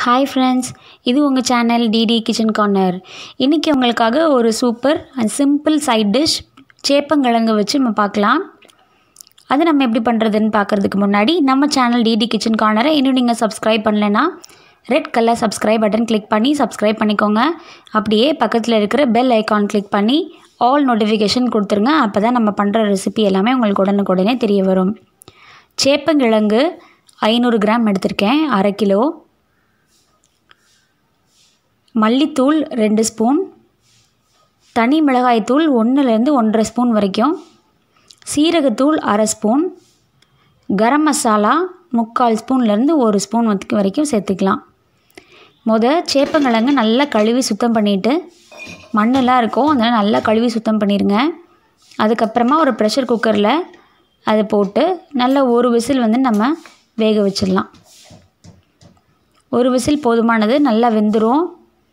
hi friends இது உங்கள் channel DD kitchen corner இன்றைக்கி உங்களுக்காக ஒரு super and simple side dish சேப்பங்கிழங்கு வச்சு நம்ம பார்க்கலாம் அது நம்ம எப்படி பண்ணுறதுன்னு பார்க்குறதுக்கு முன்னாடி நம்ம சேனல் டிடி கிச்சன் கார்னரை இன்னும் நீங்கள் சப்ஸ்கிரைப் பண்ணலைன்னா red colour subscribe button click பண்ணி சப்ஸ்கிரைப் பண்ணிக்கோங்க அப்படியே பக்கத்தில் இருக்கிற பெல் ஐக்கான் கிளிக் பண்ணி ஆல் நோட்டிஃபிகேஷன் கொடுத்துருங்க அப்போ தான் நம்ம பண்ணுற ரெசிபி எல்லாமே உங்களுக்கு உடனுக்குடனே தெரிய வரும் சேப்பங்கிழங்கு ஐநூறு கிராம் எடுத்திருக்கேன் அரை கிலோ மல்லித்தூள் ரெண்டு ஸ்பூன் தனி மிளகாய்த்தூள் ஒன்றுலேருந்து ஒன்றரை ஸ்பூன் வரைக்கும் சீரகத்தூள் அரை ஸ்பூன் கரம் மசாலா முக்கால் ஸ்பூன்லேருந்து ஒரு ஸ்பூன் வரைக்கும் சேர்த்துக்கலாம் முத சேப்பங்கிழங்கு நல்லா கழுவி சுத்தம் பண்ணிவிட்டு மண்ணெல்லாம் இருக்கும் அதனால் நல்லா கழுவி சுத்தம் பண்ணிடுங்க அதுக்கப்புறமா ஒரு ப்ரெஷர் குக்கரில் அதை போட்டு நல்லா ஒரு விசில் வந்து நம்ம வேக வச்சிடலாம் ஒரு விசில் போதுமானது நல்லா வெந்துடும்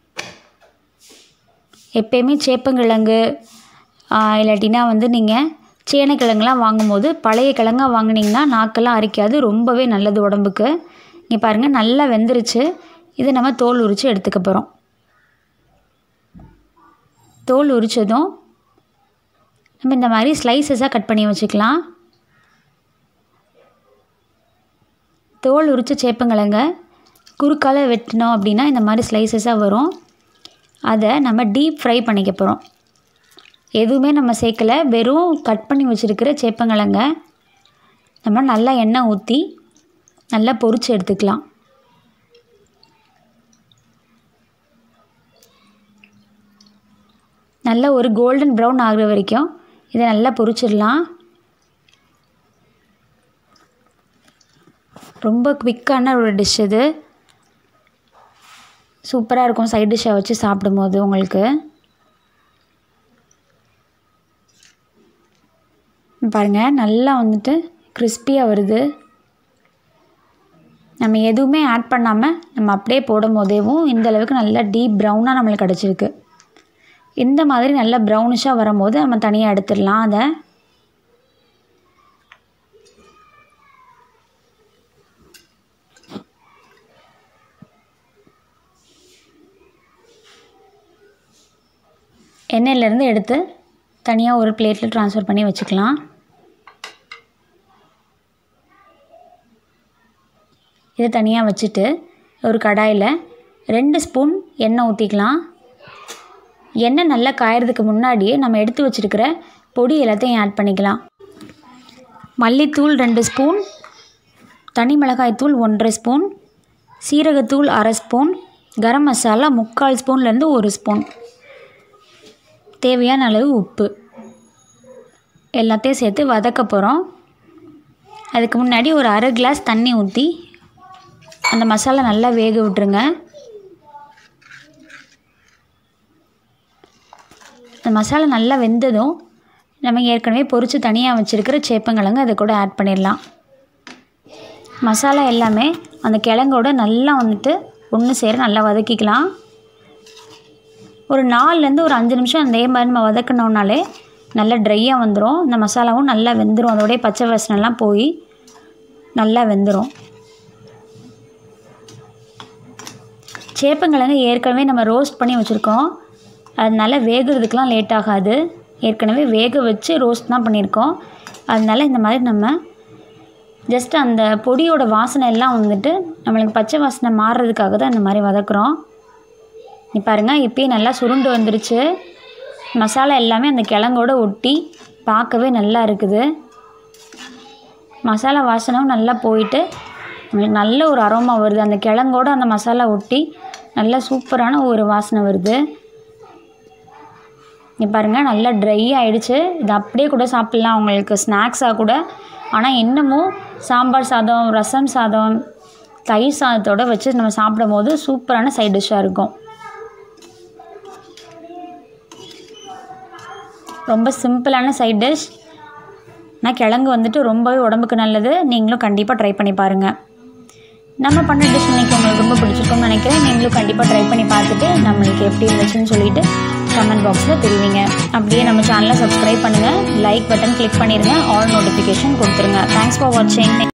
எப்பயுமே சேப்பங்கிழங்கு இல்லாட்டினா வந்து நீங்கள் சேனைக்கிழங்குலாம் வாங்கும்போது பழைய கிழங்கா வாங்கினீங்கன்னா நாக்கெல்லாம் அரிக்காது ரொம்பவே நல்லது உடம்புக்கு இங்கே பாருங்கள் நல்லா வெந்துருச்சு இதை நம்ம தோல் உரித்து எடுத்துக்க போகிறோம் தோல் உரித்ததும் நம்ம இந்த மாதிரி ஸ்லைசஸாக கட் பண்ணி வச்சுக்கலாம் தோல் உரித்த சேப்பங்கிழங்க குறுக்கால வெட்டினோம் அப்படின்னா இந்த மாதிரி ஸ்லைசஸாக வரும் அதை நம்ம டீப் ஃப்ரை பண்ணிக்க போகிறோம் எதுவுமே நம்ம சேர்க்கலை வெறும் கட் பண்ணி வச்சுருக்கிற சேப்பங்கிழங்க நம்ம நல்லா எண்ணெய் ஊற்றி நல்லா பொரித்து எடுத்துக்கலாம் நல்லா ஒரு கோல்டன் ப்ரௌன் ஆகிற வரைக்கும் இதை நல்லா பொரிச்சிடலாம் ரொம்ப குவிக்கான ஒரு டிஷ் இது சூப்பராக இருக்கும் சைட் டிஷ்ஷை வச்சு சாப்பிடும்போது உங்களுக்கு பாருங்கள் நல்லா வந்துட்டு கிறிஸ்பியாக வருது நம்ம எதுவுமே ஆட் பண்ணாமல் நம்ம அப்படியே போடும் போதேவும் இந்த அளவுக்கு நல்லா டீப் ப்ரௌனாக நம்மளுக்கு கிடச்சிருக்கு இந்த மாதிரி நல்லா ப்ரௌனிஷாக வரும்போது நம்ம தனியாக எடுத்துடலாம் அதை எண்ணெயிலேருந்து எடுத்து தனியாக ஒரு பிளேட்டில் ட்ரான்ஸ்ஃபர் பண்ணி வச்சுக்கலாம் இதை தனியாக வச்சுட்டு ஒரு கடாயில் ரெண்டு ஸ்பூன் எண்ணெய் ஊற்றிக்கலாம் எண்ணெய் நல்லா காயறதுக்கு முன்னாடியே நம்ம எடுத்து வச்சுருக்கிற பொடி எல்லாத்தையும் ஆட் பண்ணிக்கலாம் மல்லித்தூள் ரெண்டு ஸ்பூன் தனி மிளகாய்த்தூள் ஒன்றரை ஸ்பூன் சீரகத்தூள் அரை ஸ்பூன் கரம் மசாலா முக்கால் ஸ்பூன்லேருந்து ஒரு ஸ்பூன் தேவையான அளவு உப்பு எல்லாத்தையும் சேர்த்து வதக்க போகிறோம் அதுக்கு முன்னாடி ஒரு அரை கிளாஸ் தண்ணி ஊற்றி அந்த மசாலா நல்லா வேக விட்டுருங்க அந்த மசாலா நல்லா வெந்ததும் நம்ம ஏற்கனவே பொரித்து தனியாக வச்சுருக்கிற சேப்பங்கிழங்கு அதை கூட ஆட் பண்ணிடலாம் மசாலா எல்லாமே அந்த கிழங்கோட நல்லா வந்துட்டு ஒன்று சேர நல்லா வதக்கிக்கலாம் ஒரு நாலுலேருந்து ஒரு அஞ்சு நிமிஷம் அதே மாதிரி நம்ம வதக்கினோம்னாலே நல்லா ட்ரையாக வந்துடும் இந்த மசாலாவும் நல்லா வெந்துடும் அதோடைய பச்சை வாசனைலாம் போய் நல்லா வெந்துடும் சேப்பங்கிழங்கு ஏற்கனவே நம்ம ரோஸ்ட் பண்ணி வச்சுருக்கோம் அதனால வேகிறதுக்கெலாம் லேட் ஆகாது ஏற்கனவே வேக வச்சு ரோஸ்ட் தான் பண்ணியிருக்கோம் அதனால இந்த மாதிரி நம்ம ஜஸ்ட் அந்த பொடியோட வாசனை எல்லாம் வந்துட்டு நம்மளுக்கு பச்சை வாசனை மாறுறதுக்காக தான் இந்த மாதிரி வதக்குறோம் நீ பாருங்கள் இப்போயே நல்லா சுருண்டு வந்துருச்சு மசாலா எல்லாமே அந்த கிழங்கோட ஒட்டி பார்க்கவே நல்லா இருக்குது மசாலா வாசனையும் நல்லா போயிட்டு நம்மளுக்கு நல்ல ஒரு அரோமா வருது அந்த கிழங்கோட அந்த மசாலா ஒட்டி நல்லா சூப்பரான ஒரு வாசனை வருது நீ பாருங்கள் நல்லா ட்ரை ஆகிடுச்சு இது அப்படியே கூட சாப்பிட்லாம் உங்களுக்கு ஸ்நாக்ஸாக கூட ஆனால் இன்னமும் சாம்பார் சாதம் ரசம் சாதம் தயிர் சாதத்தோடு வச்சு நம்ம சாப்பிடும் போது சூப்பரான சைட் டிஷ்ஷாக இருக்கும் ரொம்ப சிம்பிளான சைட் டிஷ் ஆனால் கிழங்கு வந்துட்டு ரொம்பவே உடம்புக்கு நல்லது நீங்களும் கண்டிப்பாக ட்ரை பண்ணி பாருங்கள் நம்ம பண்ண டிஷ் இன்றைக்கி உங்களுக்கு ரொம்ப பிடிச்சிருக்கும்னு நினைக்கிறேன் நீங்களும் கண்டிப்பாக ட்ரை பண்ணி பார்த்துட்டு நம்மளுக்கு எப்படி இருந்துச்சுன்னு சொல்லிட்டு கமெண்ட் பாக்ஸில் தெரிவிங்க அப்படியே நம்ம சேனலை சப்ஸ்கிரைப் பண்ணுங்கள் லைக் பட்டன் கிளிக் பண்ணிடுங்க ஆல் நோட்டிஃபிகேஷன் கொடுத்துருங்க தேங்க்ஸ் ஃபார் வாட்சிங்